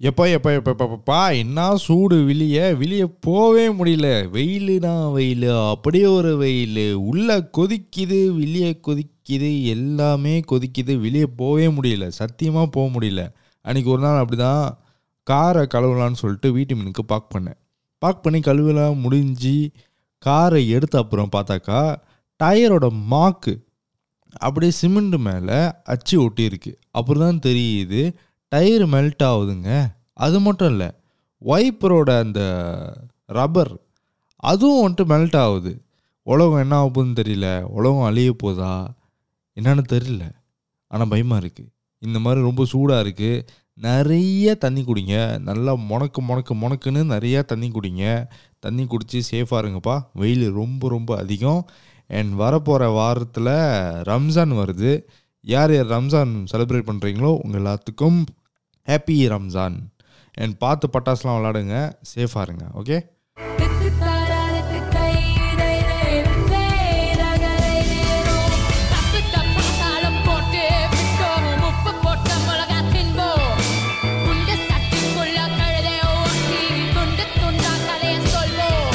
எப்பா எப்பா எப்பா எப்பப்பா என்ன சூடு வெளியே வெளியே போவே முடியல வெயிலுனா வெயில் அப்படியே ஒரு வெயில் உள்ள கொதிக்குது வெளியே கொதிக்குது எல்லாமே கொதிக்குது வெளியே போவே முடியல சத்தியமாக போக முடியல அன்றைக்கி ஒரு நாள் அப்படி தான் காரை கழுவலான்னு சொல்லிட்டு வீட்டு மீனுக்கு பார்க் பண்ணேன் பார்க் பண்ணி கழுவலாம் முடிஞ்சு காரை எடுத்த அப்புறம் பார்த்தாக்கா டயரோட மாக்கு அப்படியே சிமெண்ட் மேலே அச்சு ஒட்டியிருக்கு அப்புறம் தான் தெரியுது டயர் மெல்ட் ஆகுதுங்க அது மட்டும் இல்லை வைப்பரோட அந்த ரப்பர் அதுவும் வந்துட்டு மெல்ட் ஆகுது உலகம் என்ன ஆகுதுன்னு தெரியல உலகம் அழிய போதா என்னன்னு தெரியல ஆனால் பயமாக இருக்குது இந்த மாதிரி ரொம்ப சூடாக இருக்குது நிறைய தண்ணி குடிங்க நல்லா முணக்கு முணக்கு முணக்குன்னு நிறையா தண்ணி குடிங்க தண்ணி குடித்து சேஃபாக இருங்கப்பா வெயில் ரொம்ப ரொம்ப அதிகம் அண்ட் வரப்போகிற வாரத்தில் ரம்ஜான் வருது யார் யார் ரம்ஜான் செலிப்ரேட் பண்ணுறீங்களோ உங்கள் எல்லாத்துக்கும் ஹாப்பி ரம்ஜான் அண்ட் பார்த்து பட்டாசுலாம் விளாடுங்க சேஃபாக இருங்க ஓகே திக்கு தாராருக்கு கை தை தை தை ரகரை நேரம் தப்பு தப்பா தாளம் போட்டு விட்டோம் உப்பு போட்ட மிளகா தின்போம் குண்டு சட்டிக்குள்ள கழுதை ஓட்டி துண்டு துண்டா கதைய சொல்வோம்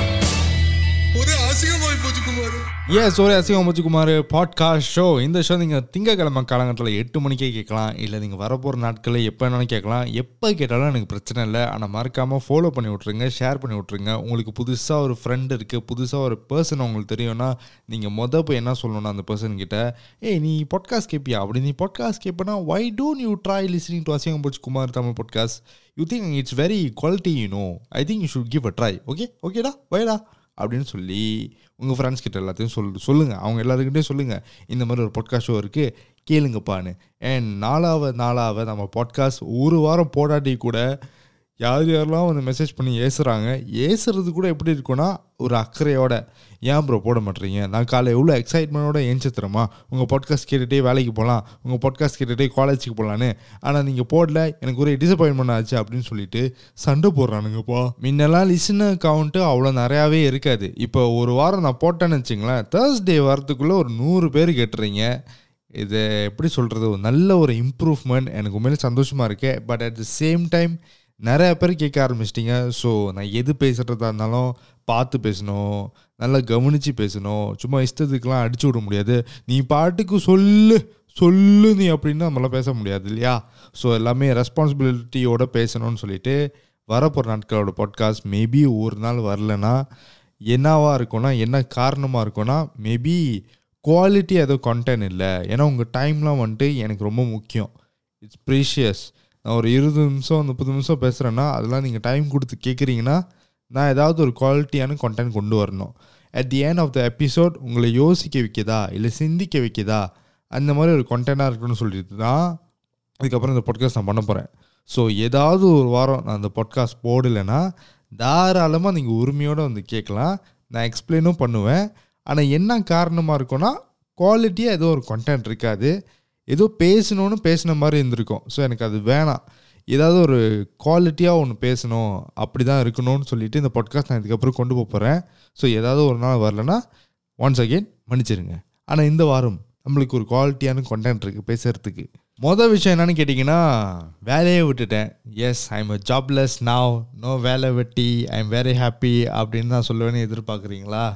ஒரே அசிங்கமாய் போச்சு குமார் ஏ சோரி அசிங்கம் முச்சுக்குமார் பாட்காஸ்ட் ஷோ இந்த ஷோ நீங்கள் திங்கக்கிழமை காலங்கட்டத்தில் எட்டு மணிக்கே கேட்கலாம் இல்லை நீங்கள் வரப்போகிற நாட்களில் எப்போ வேணாலும் கேட்கலாம் எப்போ கேட்டாலும் எனக்கு பிரச்சனை இல்லை ஆனால் மறக்காமல் ஃபாலோ பண்ணி விட்ருங்க ஷேர் பண்ணி விட்ருங்க உங்களுக்கு புதுசாக ஒரு ஃப்ரெண்ட் இருக்குது புதுசாக ஒரு பர்சன் உங்களுக்கு தெரியும்னா நீங்கள் மொதல் போய் என்ன சொல்லணும்னா அந்த பர்சன் கிட்ட ஏய் நீ பாட்காஸ்ட் கேட்பியா அப்படி நீ பாட்காஸ்ட் கேட்பனா why don't you try listening to அசிங்கம் Kumar Tamil podcast you think it's very quality you know I think you should give a try okay ஓகேடா வைடா அப்படின்னு சொல்லி உங்கள் ஃப்ரெண்ட்ஸ் கிட்ட எல்லாத்தையும் சொல் சொல்லுங்கள் அவங்க எல்லாருக்கிட்டையும் சொல்லுங்கள் இந்த மாதிரி ஒரு பாட்காஸ்ட் ஷோ இருக்குது கேளுங்கப்பான்னு அண்ட் நாலாவது நாளாவது நம்ம பாட்காஸ்ட் ஒரு வாரம் போடாட்டி கூட யார் யாரெல்லாம் வந்து மெசேஜ் பண்ணி ஏசுகிறாங்க ஏசுறது கூட எப்படி இருக்குன்னா ஒரு அக்கறையோட ஏன் ப்ரோ போட மாட்டேறீங்க நான் காலை எவ்வளோ எக்ஸைட்மெண்ட்டோட ஏஞ்சித்துறமா உங்கள் பாட்காஸ்ட் கேட்டுகிட்டே வேலைக்கு போகலாம் உங்கள் பாட்காஸ்ட் கேட்டுகிட்டே காலேஜுக்கு போகலான்னு ஆனால் நீங்கள் போடல எனக்கு ஒரே டிசப்பாயின்மெண்ட் ஆச்சு அப்படின்னு சொல்லிட்டு சண்டை போடுறானுங்கப்பா முன்னெல்லாம் லிசன் கவுண்ட்டு அவ்வளோ நிறையாவே இருக்காது இப்போ ஒரு வாரம் நான் போட்டேன்னு வச்சுங்களேன் தேர்ஸ்டே வரத்துக்குள்ளே ஒரு நூறு பேர் கேட்டுறீங்க இது எப்படி சொல்கிறது ஒரு நல்ல ஒரு இம்ப்ரூவ்மெண்ட் எனக்கு உண்மையிலே சந்தோஷமாக இருக்கு but at the same time நிறைய பேர் கேட்க ஆரம்பிச்சிட்டிங்க ஸோ நான் எது பேசுகிறதா இருந்தாலும் பார்த்து பேசணும் நல்லா கவனித்து பேசணும் சும்மா இஷ்டத்துக்குலாம் அடிச்சு விட முடியாது நீ பாட்டுக்கு சொல்லு சொல்லு நீ அப்படின்னு நம்மளாம் பேச முடியாது இல்லையா ஸோ எல்லாமே ரெஸ்பான்சிபிலிட்டியோட பேசணும்னு சொல்லிட்டு வரப்போகிற நாட்களோட பாட்காஸ்ட் மேபி ஒரு நாள் வரலனா என்னவா இருக்கும்னா என்ன காரணமாக இருக்கும்னா மேபி குவாலிட்டி எதுவும் கண்டென்ட் இல்லை ஏன்னா உங்கள் டைம்லாம் வந்துட்டு எனக்கு ரொம்ப முக்கியம் இட்ஸ் ப்ரீஷியஸ் நான் ஒரு இருபது நிமிஷம் முப்பது நிமிஷம் பேசுகிறேன்னா அதெல்லாம் நீங்கள் டைம் கொடுத்து கேட்குறீங்கன்னா நான் ஏதாவது ஒரு குவாலிட்டியான கண்டென்ட் கொண்டு வரணும் at the end of the episode உங்களை யோசிக்க வைக்குதா இல்லை சிந்திக்க வைக்குதா அந்த மாதிரி ஒரு கண்டென்ட்டாக இருக்கணும்னு சொல்லிட்டு தான் அதுக்கப்புறம் இந்த பாட்காஸ்ட் நான் பண்ண போகிறேன் ஸோ ஏதாவது ஒரு வாரம் நான் அந்த பாட்காஸ்ட் போடலைன்னா தாராளமாக நீங்கள் உரிமையோடு வந்து கேட்கலாம் நான் எக்ஸ்பிளைனும் பண்ணுவேன் ஆனால் என்ன காரணமாக இருக்கும்னா குவாலிட்டியாக ஏதோ ஒரு கண்டென்ட் இருக்காது ஏதோ பேசணும்னு பேசின மாதிரி இருந்திருக்கும் ஸோ எனக்கு அது வேணாம் ஏதாவது ஒரு குவாலிட்டியாக ஒன்று பேசணும் அப்படி தான் இருக்கணும்னு சொல்லிட்டு இந்த பாட்காஸ்ட் நான் இதுக்கப்புறம் கொண்டு போக போகிறேன் ஸோ ஏதாவது ஒரு நாள் வரலன்னா ஒன்ஸ் அகெயின் மன்னிச்சிருங்க ஆனால் இந்த வாரம் நம்மளுக்கு ஒரு குவாலிட்டியான கண்டென்ட் இருக்குது பேசுகிறதுக்கு மொதல் விஷயம் என்னன்னு கேட்டிங்கன்னா வேலையை விட்டுட்டேன் yes I am a jobless now no வேலை வெட்டி ஐ எம் வெரி ஹாப்பி அப்படின்னு நான் சொல்லுவேன்னு எதிர்பார்க்குறீங்களா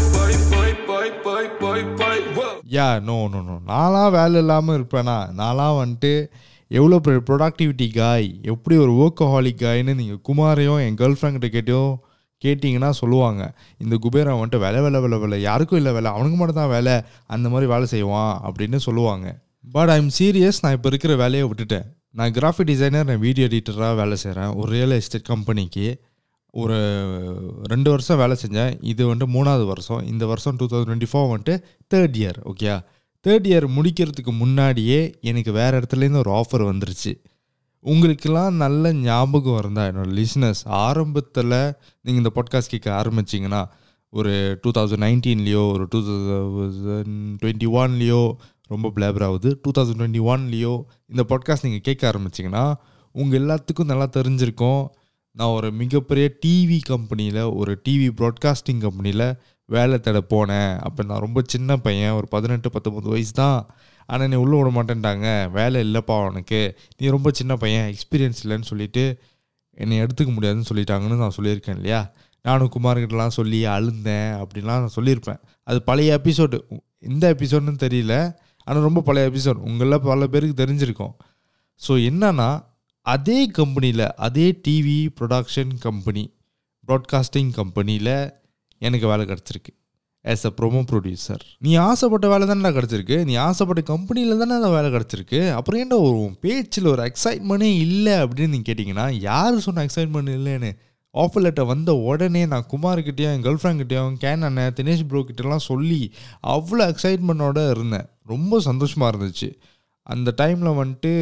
யா நோ நோ நோ நான்லாம் வேலை இல்லாமல் இருப்பேனா நான்லாம் வந்துட்டு எவ்வளோ ப்ரொடக்டிவிட்டி காய் எப்படி ஒரு ஒர்க்கஹாலிக் காய்னு நீங்கள் குமாரையும் என் கேர்ள் ஃப்ரெண்ட்கிட்ட கேட்டையும் கேட்டிங்கன்னா சொல்லுவாங்க இந்த குபேரன் வந்துட்டு வேலை வேலை வேலை வேலை யாருக்கும் இல்லை வேலை அவனுக்கு மட்டும் தான் வேலை அந்த மாதிரி வேலை செய்வான் அப்படின்னு சொல்லுவாங்க பட் ஐம் சீரியஸ் நான் இப்போ இருக்கிற வேலையை விட்டுட்டேன் நான் கிராஃபிக் டிசைனர் நான் வீடியோ எடிட்டராக வேலை செய்கிறேன் ஒரு ரியல் எஸ்டேட் கம்பெனிக்கு ஒரு ரெண்டு வருஷம் வேலை செஞ்சேன் இது வந்துட்டு மூணாவது வருஷம் இந்த வருஷம் டூ தௌசண்ட் டுவெண்ட்டி ஃபோர் வந்துட்டு third year okay third year முடிக்கிறதுக்கு முன்னாடியே எனக்கு வேறு இடத்துலேருந்து ஒரு ஆஃபர் வந்துருச்சு உங்களுக்கெல்லாம் நல்ல ஞாபகம் இருந்தால் என்னோடய லிஸ்னஸ் ஆரம்பத்தில் நீங்கள் இந்த பாட்காஸ்ட் கேட்க ஆரம்பிச்சிங்கன்னா ஒரு டூ தௌசண்ட் நைன்டீன்லேயோ ஒரு டூ தௌசண்ட் டுவெண்ட்டி ஒன்லேயோ ரொம்ப பிளேபர் ஆகுது டூ தௌசண்ட் டுவெண்ட்டி ஒன்லேயோ இந்த பாட்காஸ்ட் நீங்கள் கேட்க ஆரம்பிச்சிங்கன்னா உங்கள் எல்லாத்துக்கும் நல்லா தெரிஞ்சிருக்கும் நான் ஒரு மிகப்பெரிய டிவி கம்பெனியில் ஒரு டிவி ப்ராட்காஸ்டிங் கம்பெனியில் வேலை தேட போனேன் அப்போ நான் ரொம்ப சின்ன பையன் ஒரு பதினெட்டு பத்தொம்பது வயசு தான் ஆனால் நீ உள்ளே விட மாட்டேன்ட்டாங்க வேலை இல்லைப்பா உனக்கு நீ ரொம்ப சின்ன பையன் எக்ஸ்பீரியன்ஸ் இல்லைன்னு சொல்லிட்டு என்னை எடுத்துக்க முடியாதுன்னு சொல்லிட்டாங்கன்னு நான் சொல்லியிருக்கேன் இல்லையா நானும் குமார்கிட்டலாம் சொல்லி அழுந்தேன் அப்படின்லாம் நான் சொல்லியிருப்பேன் அது பழைய எபிசோடு இந்த எபிசோடுன்னு தெரியல ஆனால் ரொம்ப பழைய எபிசோட் உங்களில் பல பேருக்கு தெரிஞ்சிருக்கும் ஸோ என்னன்னா அதே கம்பெனியில் அதே டிவி ப்ரொடக்ஷன் கம்பெனி ப்ராட்காஸ்டிங் கம்பெனியில் எனக்கு வேலை கிடச்சிருக்கு ஆஸ் அ ப்ரோமோ ப்ரொடியூசர் நீ ஆசைப்பட்ட வேலை தானே கிடச்சிருக்கு நீ ஆசைப்பட்ட கம்பெனியில் தானே அந்த வேலை கிடச்சிருக்கு அப்புறம் ஏன்டா ஒரு உன் பேச்சில் ஒரு எக்ஸைட்மெண்ட்டே இல்லை அப்படின்னு நீங்கள் கேட்டிங்கன்னா யார் சொன்ன எக்ஸைட்மெண்ட் இல்லைன்னு ஆஃபர் லெட்டர் வந்த உடனே நான் குமார்கிட்டயும் என் கேர்ள் ஃப்ரெண்ட்கிட்டயும் கேன் அண்ணன் தினேஷ் ப்ரோ கிட்டலாம் சொல்லி அவ்வளோ எக்ஸைட்மெண்ட்டோட இருந்தேன் ரொம்ப சந்தோஷமாக இருந்துச்சு அந்த டைமில் வந்துட்டு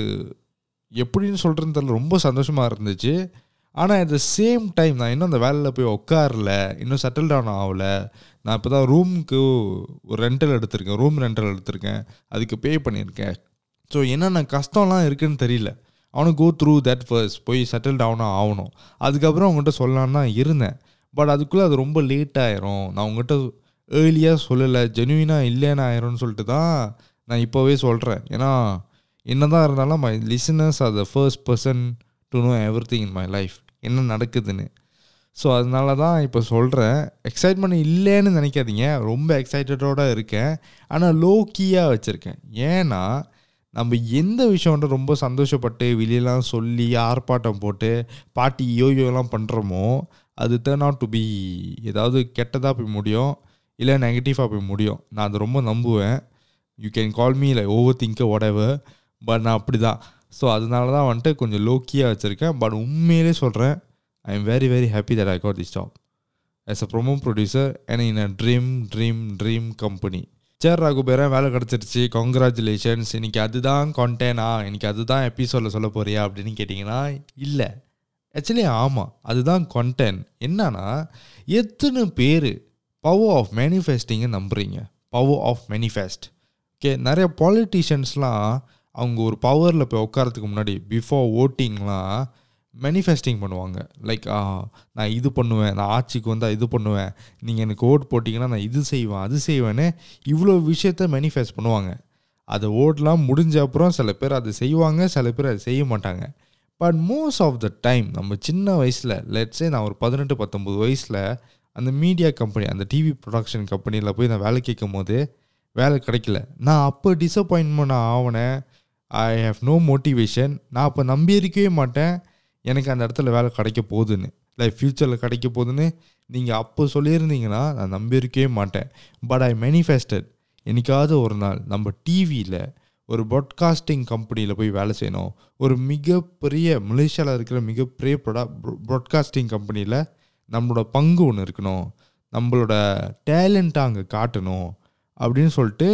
எப்படின்னு சொல்கிறேன்னு தெரியல ரொம்ப சந்தோஷமாக இருந்துச்சு ஆனால் at the சேம் டைம் நான் இன்னும் அந்த வேலையில் போய் உட்காரல இன்னும் செட்டில் டவுன் ஆகல நான் இப்போ தான் ரூமுக்கு ஒரு ரெண்டல் எடுத்திருக்கேன் ரூம் ரெண்டல் எடுத்திருக்கேன் அதுக்கு பே பண்ணியிருக்கேன் ஸோ என்னென்ன கஷ்டம்லாம் இருக்குன்னு தெரியல அவனுக்கு கோ த்ரூ தட் ஃபர்ஸ்ட் போய் செட்டில் டவுனாக ஆகணும் அதுக்கப்புறம் அவங்ககிட்ட சொல்லலான்னு தான் இருந்தேன் பட் அதுக்குள்ளே அது ரொம்ப லேட் ஆயிரும் நான் உங்ககிட்ட ஏர்லியாக சொல்லலை ஜெனுவினாக இல்லைன்னு ஆயிரும்னு சொல்லிட்டு தான் நான் இப்போவே சொல்கிறேன் ஏன்னா என்னதான் இருந்தாலும் my listeners are the first person to know everything in my life என்ன நடக்குதுன்னு ஸோ அதனால தான் இப்போ சொல்கிறேன் எக்ஸைட்மெண்ட் இல்லைன்னு நினைக்காதீங்க ரொம்ப எக்ஸைட்டடோடு இருக்கேன் ஆனால் லோ கீயாக வச்சுருக்கேன் ஏன்னா நம்ம எந்த விஷயம் ரொம்ப சந்தோஷப்பட்டு வெளியெல்லாம் சொல்லி ஆர்ப்பாட்டம் போட்டு பாட்டி யோயோலாம் பண்ணுறோமோ அது டேர்ன் அவுட் டு பி ஏதாவது கெட்டதாக போய் முடியும் இல்லை நெகட்டிவாக போய் முடியும் நான் அதை ரொம்ப நம்புவேன் you can call me like overthink whatever but நான் அப்படி தான் ஸோ அதனால தான் வந்துட்டு கொஞ்சம் லோக்கியாக வச்சுருக்கேன் பட் உண்மையிலே சொல்கிறேன் I am very very happy that I got the job as a promo producer and in a dream dream dream company சேர் ராகுபேரன் வேலை கிடச்சிருச்சு கங்க்ராச்சுலேஷன்ஸ் இன்னைக்கு அதுதான் கான்டேனா இன்னைக்கு அதுதான் எபிசோடில் சொல்ல போறியா அப்படின்னு கேட்டிங்கன்னா இல்லை ஆக்சுவலி ஆமாம் அதுதான் content என்னன்னா எத்தனை பேர் பவர் ஆஃப் மேனிஃபெஸ்டிங்கை நம்புறீங்க பவர் ஆஃப் மேனிஃபெஸ்ட் ஓகே நிறைய பாலிட்டிஷியன்ஸ்லாம் அவங்க ஒரு பவரில் போய் உட்காரத்துக்கு முன்னாடி பிஃபோர் ஓட்டிங்லாம் மேனிஃபெஸ்டிங் பண்ணுவாங்க லைக் நான் இது பண்ணுவேன் நான் ஆட்சிக்கு வந்தால் இது பண்ணுவேன் நீங்கள் எனக்கு ஓட் போட்டிங்கன்னா நான் இது செய்வேன் அது செய்வேன்னு இவ்வளோ விஷயத்த மேனிஃபெஸ்ட் பண்ணுவாங்க அதை ஓட்லாம் முடிஞ்ச அப்புறம் சில பேர் அதை செய்வாங்க சில பேர் அதை செய்ய மாட்டாங்க but most of the time நம்ம சின்ன வயசில் லெட்ஸே நான் ஒரு பதினெட்டு பத்தொம்பது வயசில் அந்த மீடியா கம்பெனி அந்த டிவி ப்ரொடக்ஷன் கம்பெனியில் போய் நான் வேலை கேட்கும் போது வேலை கிடைக்கல நான் அப்போ டிசப்பாயின்மெண்ட் ஆகினேன் ஐ ஹேவ் நோ மோட்டிவேஷன் நான் அப்போ நம்பியிருக்கவே மாட்டேன் எனக்கு அந்த இடத்துல வேலை கிடைக்க போகுதுன்னு லைக் ஃப்யூச்சரில் கிடைக்க போகுதுன்னு நீங்கள் அப்போ சொல்லியிருந்தீங்கன்னா நான் நம்பியிருக்கவே மாட்டேன் பட் ஐ மேனிஃபெஸ்டட் என்னைக்காவது ஒரு நாள் நம்ம டிவியில் ஒரு ப்ராட்காஸ்டிங் கம்பெனியில் போய் வேலை செய்யணும் ஒரு மிகப்பெரிய மலேசியாவில் இருக்கிற மிகப்பெரிய ப்ரொடா ப்ராட்காஸ்டிங் கம்பெனியில் நம்மளோட பங்கு ஒன்று இருக்கணும் நம்மளோட டேலண்ட்டை அங்கே காட்டணும் அப்படின்னு சொல்லிட்டு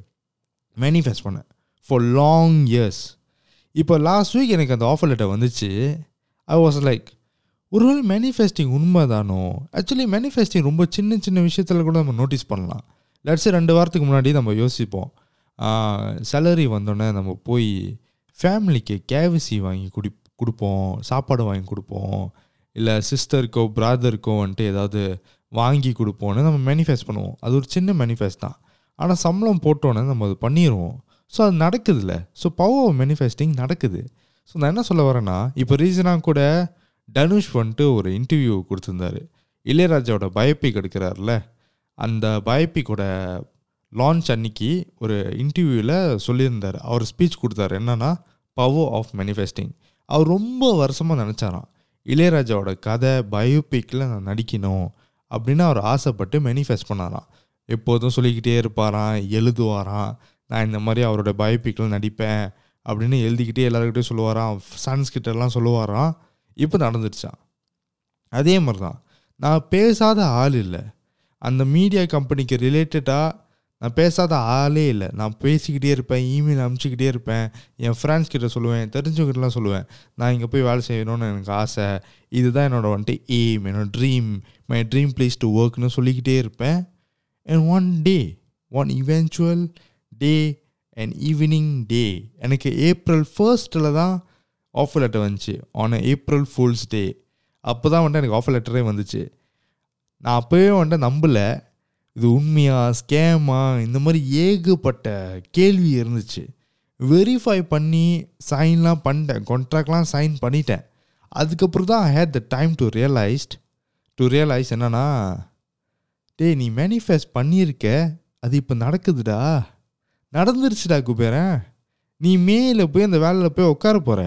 மேனிஃபெஸ்ட் பண்ணேன் ஃபார் லாங் இயர்ஸ் இப்போ லாஸ்ட் வீக் எனக்கு அந்த ஆஃபர் லெட்டர் வந்துச்சு ஐ வாஸ் லைக் ஒருவேளை மேனிஃபெஸ்டிங் உண்மை தானோ ஆக்சுவலி மேனிஃபெஸ்டிங் ரொம்ப சின்ன சின்ன விஷயத்தில் கூட நம்ம நோட்டீஸ் பண்ணலாம் லட்ஸ் ரெண்டு வாரத்துக்கு முன்னாடி நம்ம யோசிப்போம் சேலரி வந்தோடனே நம்ம போய் ஃபேமிலிக்கு கேவிசி வாங்கி குடி கொடுப்போம் சாப்பாடு வாங்கி கொடுப்போம் இல்லை சிஸ்டருக்கோ ப்ராதருக்கோ வந்துட்டு ஏதாவது வாங்கி கொடுப்போன்னு நம்ம மேனிஃபெஸ்ட் பண்ணுவோம் அது ஒரு சின்ன மேனிஃபெஸ்ட் தான் ஆனால் சம்பளம் போட்டோன்னே நம்ம அது பண்ணிடுவோம் ஸோ அது நடக்குதுல்ல ஸோ பவர் மேனிஃபெஸ்டிங் நடக்குது ஸோ நான் என்ன சொல்ல வரேன்னா இப்போ ரீசனாக கூட தனுஷ் வந்துட்டு ஒரு இன்டர்வியூ கொடுத்துருந்தாரு இளையராஜாவோட பயோபிக் எடுக்கிறாருல அந்த பயோபிக்கோட லான்ச் அன்னைக்கு ஒரு இன்டர்வியூவில் சொல்லியிருந்தார் அவர் ஸ்பீச் கொடுத்தாரு என்னன்னா பவர் ஆஃப் மேனிஃபெஸ்டிங் அவர் ரொம்ப வருஷமாக நினச்சாராம் இளையராஜாவோட கதை பயோபிக்கில் நான் நடிக்கணும் அப்படின்னு அவர் ஆசைப்பட்டு மேனிஃபெஸ்ட் பண்ணாராம் எப்போதும் சொல்லிக்கிட்டே இருப்பாராம் எழுதுவாராம் நான் இந்த மாதிரி அவரோட பயோபிக்கில் நடிப்பேன் அப்படின்னு எழுதிக்கிட்டே எல்லாருக்கிட்டையும் சொல்லுவாராம் சன்ஸ் கிட்டலாம் சொல்லுவாராம் இப்போ நடந்துருச்சான் அதே மாதிரி தான் நான் பேசாத ஆள் இல்லை அந்த மீடியா கம்பெனிக்கு ரிலேட்டடாக நான் பேசாத ஆளே இல்லை நான் பேசிக்கிட்டே இருப்பேன் இமெயில் அனுப்பிச்சிக்கிட்டே இருப்பேன் என் ஃப்ரெண்ட்ஸ் கிட்ட சொல்லுவேன் தெரிஞ்சவங்கிட்டலாம் சொல்லுவேன் நான் இங்கே போய் வேலை செய்யணும்னு எனக்கு ஆசை இதுதான் என்னோட வந்துட்டு எய்ம் என்னோட dream my dream place to ஒர்க்னு சொல்லிக்கிட்டே இருப்பேன் and one day one eventual day and evening day எனக்கு ஏப்ரல் ஃபர்ஸ்ட்டில் தான் ஆஃபர் லெட்டர் வந்துச்சு ஆன் ஏப்ரல் ஃபுல்ஸ் டே அப்போ தான் வந்துட்டு எனக்கு ஆஃபர் லெட்டரே வந்துச்சு நான் அப்போவே வந்துட்டு நம்பலை இது உண்மையா ஸ்கேமா இந்த மாதிரி ஏகப்பட்ட கேள்வி இருந்துச்சு வெரிஃபை பண்ணி சைன்லாம் பண்ணிட்டேன் கான்ட்ராக்ட்லாம் சைன் பண்ணிட்டேன் அதுக்கப்புறம் தான் I had the time to realised to realise என்னன்னா டேய் நீ மேனிஃபெஸ்ட் பண்ணியிருக்க அது இப்போ நடக்குதுடா நடந்துருச்சுடா குபேரன் நீ மேல போய் அந்த வேலையில் போய் உட்கார போகிற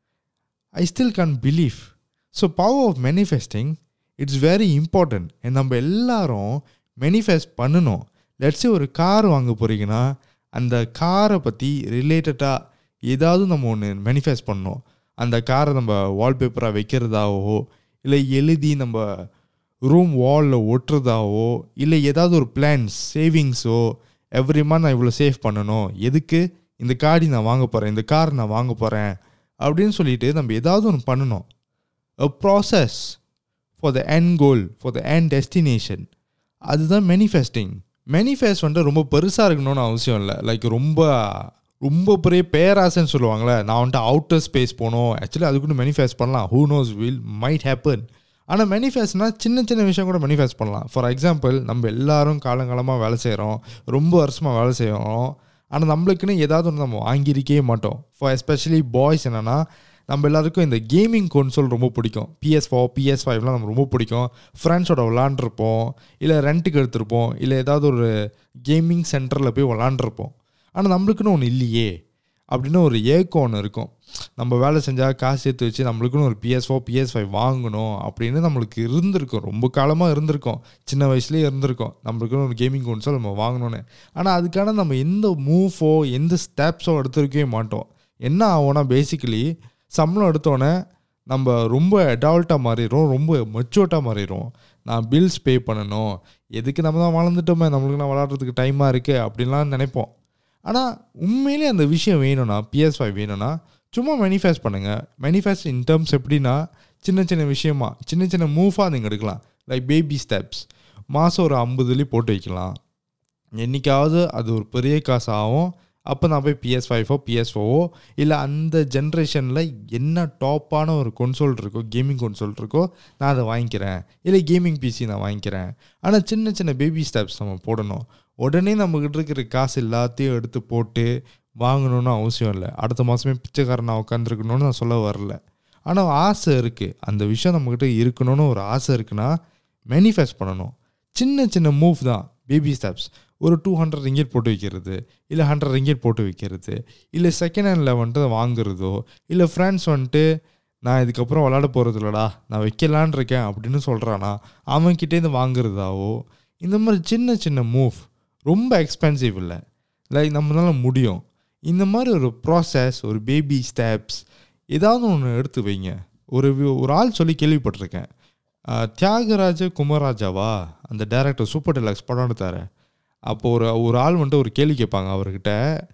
I still can't believe so power of manifesting it's very important நம்ம எல்லாரும் மேனிஃபெஸ்ட் பண்ணணும் லட்ஸே ஒரு கார் வாங்க போகிறீங்கன்னா அந்த காரை பற்றி ரிலேட்டடாக ஏதாவது நம்ம ஒன்று மேனிஃபெஸ்ட் பண்ணணும் அந்த காரை நம்ம வால்பேப்பராக வைக்கிறதாவோ இல்லை எழுதி நம்ம ரூம் வாலில் ஒட்டுறதாவோ இல்லை ஏதாவது ஒரு பிளான்ஸ் சேவிங்ஸோ எவ்ரி மந்த் நான் இவ்வளோ சேவ் பண்ணணும் எதுக்கு இந்த காடி நான் வாங்க போகிறேன் இந்த கார் நான் வாங்க போகிறேன் அப்படின்னு சொல்லிட்டு நம்ம ஏதாவது ஒன்று பண்ணணும் a process for the end goal for the end destination அதுதான் மேனிஃபெஸ்டிங் மேனிஃபெஸ்ட் வந்துட்டு ரொம்ப பெருசாக இருக்கணும்னு அவசியம் இல்லை லைக் ரொம்ப ரொம்ப பெரிய பேராசைன்னு சொல்லுவாங்களே நான் வந்துட்டு அவுட்டர் ஸ்பேஸ் போகணும் ஆக்சுவலி அதுக்குன்னு மேனிஃபெஸ்ட் பண்ணலாம் who knows will might happen ஆனால் மேனிஃபெஸ்ட்னா சின்ன சின்ன விஷயம் கூட மேனிஃபெஸ்ட் பண்ணலாம் ஃபார் எக்ஸாம்பிள் நம்ம எல்லாரும் காலங்காலமாக வேலை செய்கிறோம் ரொம்ப வருஷமாக வேலை செய்கிறோம் ஆனால் நம்மளுக்குன்னு ஏதாவது ஒன்று நம்ம வாங்கியிருக்கவே மாட்டோம் ஃபார் எஸ்பெஷலி பாய்ஸ் என்னென்னா நம்ம எல்லாருக்கும் இந்த கேமிங் கொன்சோல் ரொம்ப பிடிக்கும் பிஎஸ் ஃபோர் பிஎஸ் ஃபைவ்லாம் நம்ம ரொம்ப பிடிக்கும் ஃப்ரெண்ட்ஸோட விளாண்டுருப்போம் இல்லை ரெண்ட்டுக்கு எடுத்திருப்போம் இல்லை ஏதாவது ஒரு கேமிங் சென்டரில் போய் விளாண்டுருப்போம் ஆனால் நம்மளுக்குன்னு ஒன்று இல்லையே அப்படின்னு ஒரு ஏக்கம் ஒன்று இருக்கும் நம்ம வேலை செஞ்சால் காசு சேர்த்து வச்சு நம்மளுக்குன்னு ஒரு பிஎஸ் ஃபோர் பிஎஸ் ஃபைவ் வாங்கணும் அப்படின்னு நம்மளுக்கு இருந்திருக்கும் ரொம்ப காலமாக இருந்திருக்கும் சின்ன வயசுலேயே இருந்திருக்கும் நம்மளுக்குன்னு ஒரு கேமிங் கொன்சோல் நம்ம வாங்கணும்னு ஆனால் அதுக்கான நம்ம எந்த மூவோ எந்த ஸ்டெப்ஸோ எடுத்துருக்கவே மாட்டோம் என்ன ஆகும்னா பேசிக்கலி சம்பளம் எடுத்தோடனே நம்ம ரொம்ப அடால்ட்டாக மாறிடும் ரொம்ப மெச்சூர்ட்டாக மாறிடும் நான் பில்ஸ் பே பண்ணணும் எதுக்கு நம்ம தான் வளர்ந்துட்டோமே நம்மளுக்கு நான் விளாட்றதுக்கு டைமாக இருக்குது அப்படின்லாம் நினைப்போம் ஆனால் உண்மையிலே அந்த விஷயம் வேணும்னா பிஎஸ் ஃபைவ் வேணும்னா சும்மா மேனிஃபெஸ்ட் பண்ணுங்கள் மேனிஃபெஸ்ட் இன் டேர்ம்ஸ் எப்படின்னா சின்ன சின்ன விஷயமா சின்ன சின்ன மூவாக நீங்கள் எடுக்கலாம் லைக் பேபி ஸ்டெப்ஸ் மாதம் ஒரு ஐம்பதுலேயும் போட்டு வைக்கலாம் என்னைக்காவது அது ஒரு பெரிய காசு ஆகும் அப்போ நான் போய் பிஎஸ் ஃபைவோ பிஎஸ் ஃபோவோ இல்லை அந்த ஜென்ரேஷனில் என்ன டாப்பான ஒரு கொன்சோல் இருக்கோ கேமிங் கொன்சோல் இருக்கோ நான் அதை வாங்கிக்கிறேன் இல்லை கேமிங் பிசி நான் வாங்கிக்கிறேன் ஆனால் சின்ன சின்ன பேபி ஸ்டெப்ஸ் நம்ம போடணும் உடனே நம்மக்கிட்ட இருக்கிற காசு எல்லாத்தையும் எடுத்து போட்டு வாங்கணும்னு அவசியம் இல்லை அடுத்த மாதமே பிச்சைக்காரன் நான் உட்காந்துருக்கணும்னு நான் சொல்ல வரல ஆனால் ஆசை இருக்குது அந்த விஷயம் நம்மக்கிட்ட இருக்கணும்னு ஒரு ஆசை இருக்குன்னா மேனிஃபெஸ்ட் பண்ணணும் சின்ன சின்ன மூவ் தான் பேபி ஸ்டெப்ஸ் ஒரு டூ ஹண்ட்ரட் ரிங்கெட் போட்டு வைக்கிறது இல்லை ஹண்ட்ரட் ரிங்கெட் போட்டு வைக்கிறது இல்லை செகண்ட் ஹேண்டில் வந்துட்டு அதை வாங்குறதோ இல்லை ஃப்ரெண்ட்ஸ் வந்துட்டு நான் இதுக்கப்புறம் விளாட போகிறது இல்லடா நான் வைக்கலான் இருக்கேன் அப்படின்னு சொல்கிறானா அவன்கிட்டேருந்து வாங்குறதாவோ இந்த மாதிரி சின்ன சின்ன மூவ் ரொம்ப எக்ஸ்பென்சிவ் இல்லை லைக் நம்மளால முடியும் இந்த மாதிரி ஒரு ப்ராசஸ் ஒரு பேபி ஸ்டெப்ஸ் ஏதாவது ஒன்று எடுத்து வைங்க ஒரு வி- ஒரு ஆள் சொல்லி கேள்விப்பட்டிருக்கேன் ஆஹ், தியாகராஜ குமராஜாவா அந்த டேரக்டர் சூப்பர் டெலக்ஸ் படம் எடுத்தாரு அப்போ ஒரு ஒரு ஆள் வந்துட்டு ஒரு கேள்வி கேட்பாங்க அவர்கிட்ட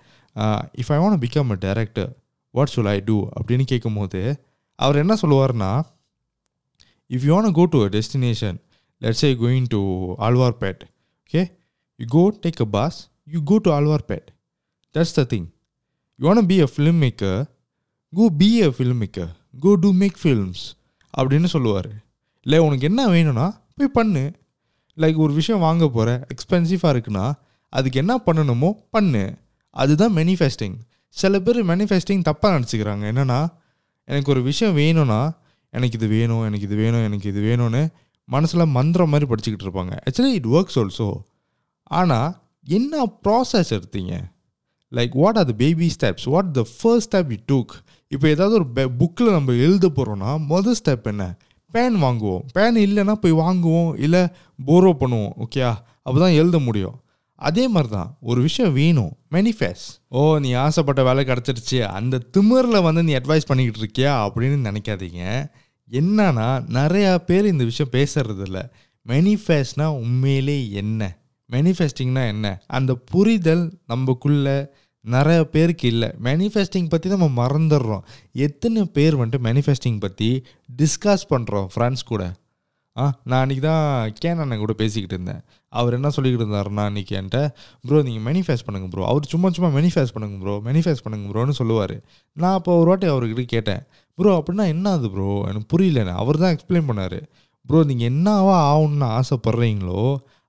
if I want become a director what shall I do அப்படின்னு கேட்கும்போது அவர் என்ன சொல்லுவார்னா if you want go to a destination let's I going to Alwarpet okay you go take a bus you go to Alwarpet that's the thing you want be a film maker go be a film maker go to make films அப்படின்னு சொல்லுவார் இல்லை உனக்கு என்ன வேணும்னா போய் பண்ணு like ஒரு விஷயம் வாங்க போகிற எக்ஸ்பென்சிவாக இருக்குன்னா அதுக்கு என்ன பண்ணணுமோ பண்ணு அதுதான் மேனிஃபெஸ்டிங் சில பேர் மேனிஃபெஸ்டிங் தப்பாக நினச்சிக்கிறாங்க என்னென்னா எனக்கு ஒரு விஷயம் வேணும்னா எனக்கு இது வேணும் எனக்கு இது வேணும் எனக்கு இது வேணும்னு மனசில் மந்திரம் மாதிரி படிச்சுக்கிட்டு இருப்பாங்க ஆக்சுவலி இட் ஒர்க்ஸ் ஆல்சோ ஆனால் என்ன ப்ராசஸ் எடுத்தீங்க like what are the baby steps what the first step you took இப்போ ஏதாவது ஒரு புக்கில் நம்ம எழுத போகிறோன்னா மொதல் ஸ்டெப் என்ன பேன் வாங்குவோம் பேன் இல்லைன்னா போய் வாங்குவோம் இல்லை போரோ பண்ணுவோம் ஓகே அப்போ தான் எழுத முடியும் அதே மாதிரி தான் ஒரு விஷயம் வேணும் மேனிஃபெஸ்ட் ஓ நீ ஆசைப்பட்ட வேலை கிடச்சிருச்சு அந்த திமிரில் வந்து நீ அட்வைஸ் பண்ணிக்கிட்டு இருக்கியா அப்படின்னு நினைக்காதீங்க என்னன்னா நிறையா பேர் இந்த விஷயம் பேசுறது இல்லை மேனிஃபெஸ்ட்னா உண்மையிலே என்ன மேனிஃபெஸ்டிங்னா என்ன அந்த புரிதல் நமக்குள்ள நிறைய பேருக்கு இல்லை மேனிஃபெஸ்டிங் பற்றி நம்ம மறந்துடுறோம் எத்தனை பேர் வந்துட்டு மேனிஃபெஸ்டிங் பற்றி டிஸ்கஸ் பண்ணுறோம் ஃப்ரெண்ட்ஸ் கூட ஆ நான் அன்றைக்கி தான் கேன் அண்ணன் கூட பேசிக்கிட்டு இருந்தேன் அவர் என்ன சொல்லிக்கிட்டு இருந்தாருன்னா அன்றைக்கி என்கிட்ட ப்ரோ நீங்கள் மேனிஃபெஸ்ட் பண்ணுங்க ப்ரோ அவர் சும்மா சும்மா மேனிஃபெஸ்ட் பண்ணுங்க ப்ரோ மேனிஃபெஸ்ட் பண்ணுங்க ப்ரோன்னு சொல்லுவார் நான் அப்போ ஒரு வாட்டி அவர்கிட்ட கேட்டேன் ப்ரோ அப்படின்னா என்ன அது ப்ரோ எனக்கு புரியலன்னு அவர் தான் எக்ஸ்பிளைன் பண்ணார் ப்ரோ நீங்கள் என்னவா ஆகணும்னு ஆசைப்பட்றீங்களோ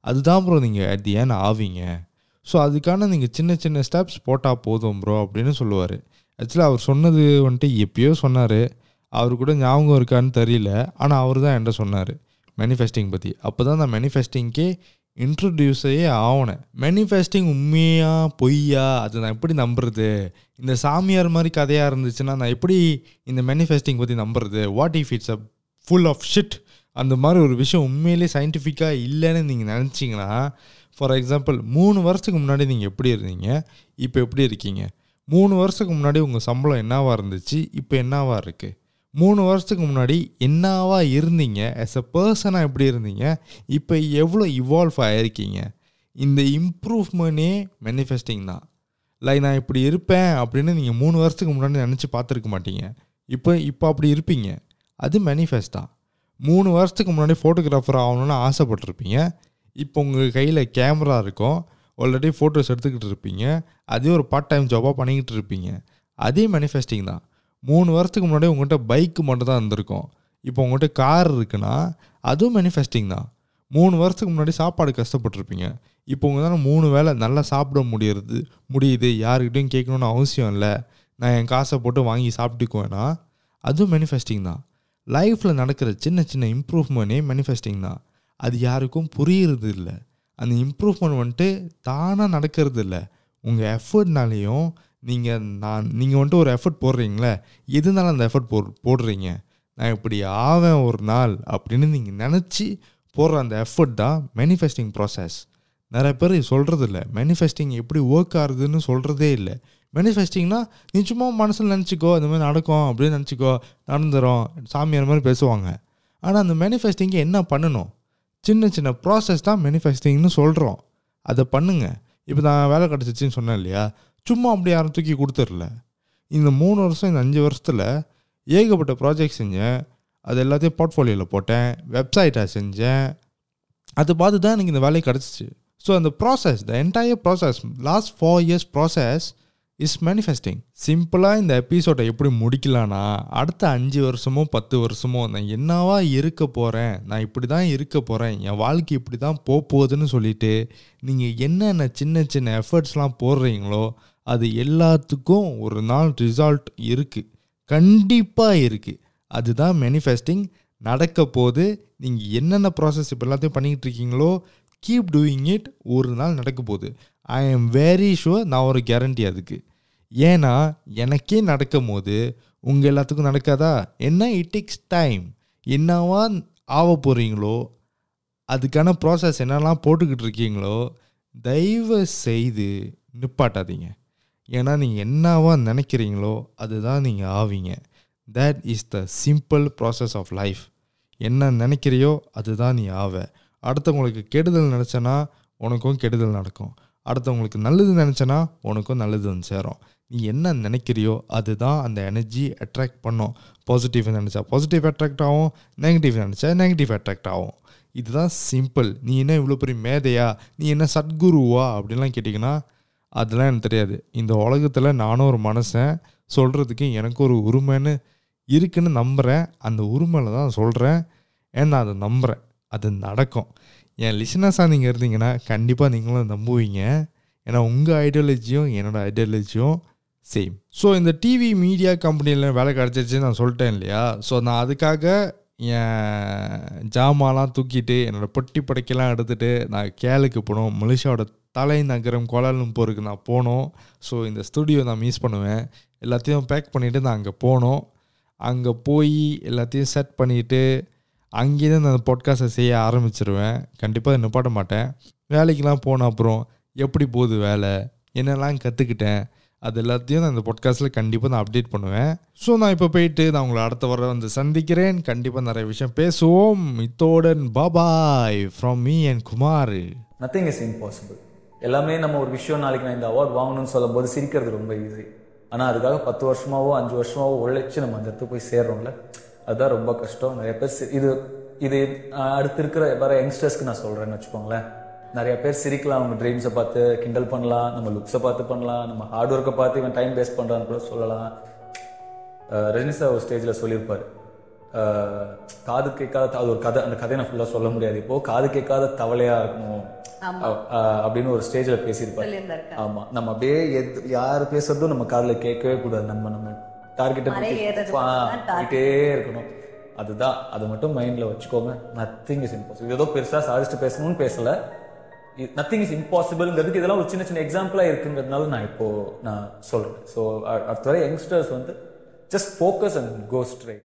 அதுதான் ப்ரோ நீங்கள் அட் தி ஏன் ஆவீங்க ஸோ அதுக்கான நீங்கள் சின்ன சின்ன ஸ்டெப்ஸ் போட்டால் போதும் ப்ரோ அப்படின்னு சொல்லுவார் ஆக்சுவலாக அவர் சொன்னது வந்துட்டு எப்பயோ சொன்னார் அவர் கூட ஞாபகம் இருக்கான்னு தெரியல ஆனால் அவர் தான் என்கிட்ட சொன்னார் மேனிஃபெஸ்டிங் பற்றி அப்போ தான் நான் மேனிஃபெஸ்டிங்க்கே இன்ட்ரடியூஸே ஆகினேன் மேனிஃபெஸ்டிங் உண்மையா பொய்யா அது நான் எப்படி நம்புறது இந்த சாமியார் மாதிரி கதையாக இருந்துச்சுன்னா நான் எப்படி இந்த மேனிஃபெஸ்டிங் பற்றி நம்புறது what if it's a full of shit அந்த மாதிரி ஒரு விஷயம் உண்மையிலே சயின்டிஃபிக்காக இல்லைன்னு நீங்கள் நினச்சிங்கன்னா ஃபார் எக்ஸாம்பிள் மூணு வருஷத்துக்கு முன்னாடி நீங்கள் எப்படி இருந்தீங்க இப்போ எப்படி இருக்கீங்க மூணு வருஷத்துக்கு முன்னாடி உங்கள் சம்பளம் என்னவா இருந்துச்சு இப்போ என்னவா இருக்குது மூணு வருஷத்துக்கு முன்னாடி என்னவா இருந்தீங்க ஆஸ் அ பர்சனாக எப்படி இருந்தீங்க இப்போ எவ்வளோ இவால்வ் ஆகிருக்கீங்க இந்த இம்ப்ரூவ்மெண்ட்டே மேனிஃபெஸ்டிங் தான் லைக் நான் இப்படி இருப்பேன் அப்படின்னு நீங்கள் மூணு வருஷத்துக்கு முன்னாடி நினச்சி பார்த்துருக்க மாட்டீங்க இப்போ இப்போ அப்படி இருப்பீங்க அது மேனிஃபெஸ்ட் தான் மூணு வருஷத்துக்கு முன்னாடி ஃபோட்டோகிராஃபர் ஆகணும்னு ஆசைப்பட்டிருப்பீங்க இப்போ உங்கள் கையில் கேமரா இருக்கும் ஆல்ரெடி ஃபோட்டோஸ் எடுத்துக்கிட்டு இருப்பீங்க அதே ஒரு பார்ட் டைம் ஜாபாக பண்ணிக்கிட்டு இருப்பீங்க அதே மேனிஃபெஸ்டிங் தான் மூணு வருஷத்துக்கு முன்னாடி உங்கள்கிட்ட பைக்கு மட்டும் தான் இருந்திருக்கும் இப்போ உங்கள்கிட்ட கார் இருக்குன்னா அதுவும் மேனிஃபெஸ்டிங் தான் மூணு வருஷத்துக்கு முன்னாடி சாப்பாடு கஷ்டப்பட்டிருப்பீங்க இப்போ உங்களால் மூணு வேளை நல்லா சாப்பிட முடியுறது முடியுது யாருக்கிட்டையும் கேட்கணுன்னு அவசியம் இல்லை நான் என் காசை போட்டு வாங்கி சாப்பிட்டுக்குவேன்னா அதுவும் மேனிஃபெஸ்டிங் தான் லைஃப்பில் நடக்கிற சின்ன சின்ன இம்ப்ரூவ்மெண்ட்டே மேனிஃபெஸ்டிங் தான் அது யாருக்கும் புரியுறது இல்லை அந்த இம்ப்ரூவ்மெண்ட் வந்துட்டு தானாக நடக்கிறது இல்லை உங்கள் எஃபர்ட்னாலேயும் நீங்கள் நான் நீங்கள் வந்துட்டு ஒரு எஃபர்ட் போடுறீங்களே எதுனால அந்த எஃபர்ட் போ போடுறீங்க நான் இப்படி ஆவேன் ஒரு நாள் அப்படின்னு நீங்கள் நினச்சி போடுற அந்த எஃபர்ட் தான் மேனிஃபெஸ்டிங் ப்ராசஸ் நிறைய பேர் சொல்கிறது இல்லை மேனிஃபெஸ்டிங் எப்படி ஒர்க் ஆகுதுன்னு சொல்கிறதே இல்லை மேனிஃபெஸ்டிங்னா நீ சும்மா மனசில் நினச்சிக்கோ இந்த மாதிரி நடக்கும் அப்படின்னு நினச்சிக்கோ நடந்துடும் சாமியார் மாதிரி பேசுவாங்க ஆனால் அந்த மேனிஃபெஸ்டிங்க்கு என்ன பண்ணணும் சின்ன சின்ன ப்ராசஸ் தான் மேனிஃபெஸ்டிங்னு சொல்கிறோம் அதை பண்ணுங்க இப்போ நான் வேலை கிடச்சிச்சின்னு சொன்னேன் இல்லையா சும்மா அப்படி யாரும் தூக்கி கொடுத்துடல இந்த மூணு வருஷம் இந்த அஞ்சு வருஷத்தில் ஏகப்பட்ட ப்ராஜெக்ட் செஞ்சேன் அது எல்லாத்தையும் போர்ட்ஃபோலியோவில் போட்டேன் வெப்சைட்டாக செஞ்சேன் அதை பார்த்து தான் எனக்கு இந்த வேலை கிடச்சிச்சு ஸோ அந்த process the entire process last four years process is manifesting சிம்பிளாக இந்த எபிசோடை எப்படி முடிக்கலான்னா அடுத்த அஞ்சு வருஷமோ பத்து வருஷமோ நான் என்னவா இருக்க போகிறேன் நான் இப்படி தான் இருக்க போகிறேன் என் வாழ்க்கை இப்படி தான் போக போகுதுன்னு சொல்லிட்டு நீங்கள் என்னென்ன சின்ன சின்ன எஃபர்ட்ஸ்லாம் போடுறீங்களோ அது எல்லாத்துக்கும் ஒரு நாள் ரிசால்ட் இருக்குது கண்டிப்பாக இருக்குது அதுதான் மேனிஃபெஸ்டிங் நடக்க போது நீங்கள் என்னென்ன ப்ராசஸ் இப்போ எல்லாத்தையும் பண்ணிக்கிட்டு இருக்கீங்களோ கீப் டூயிங் இட் ஒரு நாள் நடக்க போகுது ஐ எம் வெரி ஷுவர் நான் ஒரு கேரண்டி அதுக்கு ஏன்னா எனக்கே நடக்கும் போது உங்கள் எல்லாத்துக்கும் நடக்காதா என்ன இட் டேக்ஸ் டைம் என்னவா ஆக போகிறீங்களோ அதுக்கான ப்ராசஸ் என்னெல்லாம் போட்டுக்கிட்டு இருக்கீங்களோ தயவு செய்து நிப்பாட்டாதீங்க ஏன்னா நீங்கள் என்னவா நினைக்கிறீங்களோ அதுதான் நீங்கள் ஆவீங்க that is the simple process of life என்ன நினைக்கிறியோ அதுதான் நீ ஆவ அடுத்தவங்களுக்கு கெடுதல் நினச்சனா உனக்கும் கெடுதல் நடக்கும் அடுத்தவங்களுக்கு நல்லது நினச்சனா உனக்கும் நல்லது வந்து சேரும் நீ என்ன நினைக்கிறியோ அதுதான் அந்த எனர்ஜி அட்ராக்ட் பண்ணும் பாசிட்டிவ் நினச்சா பாசிட்டிவ் அட்ராக்ட் ஆகும் நெகட்டிவ் நினச்சா நெகட்டிவ் அட்ராக்ட் ஆகும் இதுதான் சிம்பிள் நீ என்ன இவ்வளோ பெரிய மேதையா நீ என்ன சத்குருவா அப்படின்லாம் கேட்டிங்கன்னா அதெல்லாம் எனக்கு தெரியாது இந்த உலகத்தில் நானும் ஒரு மனுஷன் சொல்கிறதுக்கு எனக்கு ஒரு உரிமைன்னு இருக்குன்னு நம்புகிறேன் அந்த உரிமையில் தான் சொல்கிறேன் ஏன்னா அதை நம்புகிறேன் அது நடக்கும் என் லிசனஸாக நீங்கள் இருந்தீங்கன்னா கண்டிப்பாக நீங்களும் நம்புவீங்க ஏன்னா உங்கள் ஐடியாலஜியும் என்னோடய ஐடியாலஜியும் சேம் ஸோ இந்த டிவி மீடியா கம்பெனியில் வேலை கிடச்சிருச்சுன்னு நான் சொல்லிட்டேன் இல்லையா ஸோ நான் அதுக்காக என் ஜாமான்லாம் தூக்கிட்டு என்னோடய பொட்டி படைக்கெல்லாம் எடுத்துகிட்டு நான் கேலுக்கு போனோம் மலேசியாவோட தலைநகரம் கோலாலம்பூருக்கு நான் போனோம் ஸோ இந்த ஸ்டுடியோ நான் மிஸ் பண்ணுவேன் எல்லாத்தையும் பேக் பண்ணிவிட்டு நான் அங்கே போனோம் அங்கே போய் எல்லாத்தையும் செட் பண்ணிவிட்டு அங்கேருந்து நான் அந்த பாட்காஸ்ட்டை செய்ய ஆரம்பிச்சிருவேன் கண்டிப்பாக நிப்பாட்ட மாட்டேன் வேலைக்கெலாம் போன அப்புறம் எப்படி போகுது வேலை என்னெல்லாம் கற்றுக்கிட்டேன் அது எல்லாத்தையும் நான் இந்த பாட்காஸ்ட்டில் கண்டிப்பாக நான் அப்டேட் பண்ணுவேன் ஸோ நான் இப்போ போயிட்டு நான் உங்களை அடுத்த வர வந்து சந்திக்கிறேன் கண்டிப்பாக நிறைய விஷயம் பேசுவோம் இத்தோடன் bye bye from me and Kumar nothing is impossible எல்லாமே நம்ம ஒரு விஷயம் நாளைக்கு நான் இந்த அவார்ட் வாங்கணும்னு சொல்லும்போது சிரிக்கிறது ரொம்ப ஈஸி ஆனால் அதுக்காக பத்து வருஷமாவோ அஞ்சு வருஷமாவோ உழைச்சி நம்ம அந்த இடத்துக்கு போய் சேர்றோம்ல அதுதான் ரொம்ப கஷ்டம் நிறைய பேர் சி- இது இது அஹ், அடுத்து இருக்கிற வர யங்ஸ்டர்ஸ்க்கு நான் சொல்கிறேன்னு வச்சுக்கோங்களேன் நிறைய பேர் சிரிக்கலாம் அவங்க ட்ரீம்ஸை பார்த்து கிண்டல் பண்ணலாம் நம்ம லுக்ஸை பார்த்து பண்ணலாம் நம்ம ஹார்ட் ஒர்க்கை பார்த்து இவன் டைம் வேஸ்ட் பண்ணுறான்னு கூட சொல்லலாம் அஹ், ரஜினி சார் ஒரு ஸ்டேஜில் சொல்லியிருப்பார் ஆஹ், காது கேட்காத த- அது ஒரு கதை அந்த கதையை நான் ஃபுல்லா சொல்ல முடியாது இப்போ காது கேட்காத தவளையா இருக்கணும் அஹ், ஆஹ், அப்படின்னு ஒரு ஸ்டேஜ்ல பேசியிருப்பாரு சொல்லியிருந்தாரு ஆமா நம்ம அப்படியே எது யார் பேசுறதும் நம்ம காதுல கேட்கவே கூடாது நம்ம நம்ம டார்கெட்டை மலை ஏறுறது மட்டும்தான் போயிட்டே இருக்கணும் அதுதான் அதை மட்டும் மைண்ட்ல வச்சுக்கோங்க நத்திங் இஸ் இம்பாசிபிள் ஏதோ பெருசா சாதிச்சுட்டு பேசணும்னு பேசல நத்திங் இஸ் இம்பாசிபிள்ங்கிறதுக்கு இதெல்லாம் ஒரு சின்ன சின்ன எக்ஸாம்பிளா இருக்குங்கிறதுனால நான் இப்போ நான் சொல்றேன் ஸோ அடுத்த வரை யங்ஸ்டர்ஸ் வந்து just focus and go straight